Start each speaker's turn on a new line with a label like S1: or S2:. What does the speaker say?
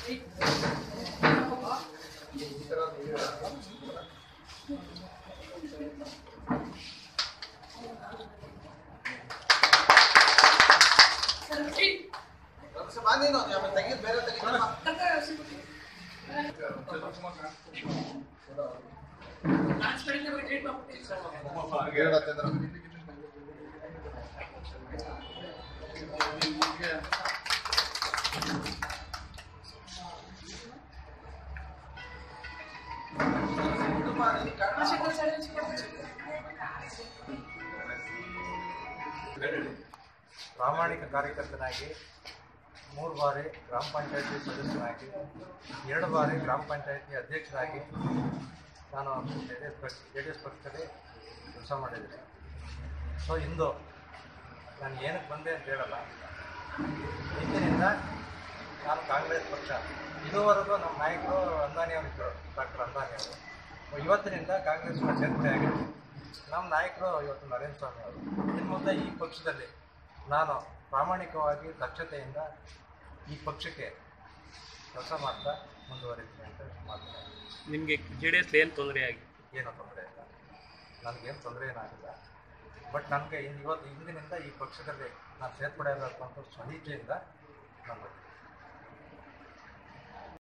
S1: ನೀನು ಆಮೇಲೆ ತೆಗಿದ್ ಬೇರೆ ತೆಗಿದ್
S2: ಪ್ರಾಮಾಣಿಕ ಕಾರ್ಯಕರ್ತನಾಗಿ ಮೂರು ಬಾರಿ ಗ್ರಾಮ ಪಂಚಾಯತಿ ಸದಸ್ಯನಾಗಿ ಎರಡು ಬಾರಿ ಗ್ರಾಮ ಪಂಚಾಯತಿ ಅಧ್ಯಕ್ಷರಾಗಿ ನಾನು ಜೆ ಡಿ ಎಸ್ ಪಕ್ಷ ಜೆ ಡಿ ಎಸ್ ಪಕ್ಷದಲ್ಲಿ ಕೆಲಸ ಮಾಡಿದ್ದೀನಿ ಸೊ ಇಂದು ನಾನು ಏನಕ್ಕೆ ಬಂದೆ ಅಂತ ಹೇಳಲ್ಲ ಇಂದಿನಿಂದ ನಾನು ಕಾಂಗ್ರೆಸ್ ಪಕ್ಷ ಇದುವರೆಗೂ ನಮ್ಮ ನಾಯಕರು ಅಂದಾನಿಯವರಿದ್ದರು ಡಾಕ್ಟರ್ ಅಂದಾನಿಯವರು ಇವತ್ತಿನಿಂದ ಕಾಂಗ್ರೆಸ್ನ ಸೇರ್ಪಡೆ ಆಗಿದೆ ನಮ್ಮ ನಾಯಕರು ಇವತ್ತು ನರೇಂದ್ರ ಸ್ವಾಮಿ ಅವರು ಇನ್ನು ಮುಂದೆ ಈ ಪಕ್ಷದಲ್ಲಿ ನಾನು ಪ್ರಾಮಾಣಿಕವಾಗಿ ದಕ್ಷತೆಯಿಂದ ಈ ಪಕ್ಷಕ್ಕೆ ಕೆಲಸ ಮಾಡ್ತಾ ಮುಂದುವರಿತೀನಿ ಅಂತ ಮಾತನಾಡಿ
S3: ನಿಮಗೆ ಜೆ ಡಿ ಎಸ್ ಏನು ತೊಂದರೆ ಆಗಿ
S2: ಏನೂ ತೊಂದರೆ ಇಲ್ಲ ನನಗೇನು ತೊಂದರೆ ಏನಾಗಿಲ್ಲ ಬಟ್ ನನಗೆ ಇವತ್ತು ಇಂದಿನಿಂದ ಈ ಪಕ್ಷದಲ್ಲಿ ನಾನು ಸೇರ್ಪಡೆ ಆಗಬೇಕು ಅಂತ ಸ್ವಇಚ್ಛೆಯಿಂದ ನಾನು ಬಂದಿದ್ದೀನಿ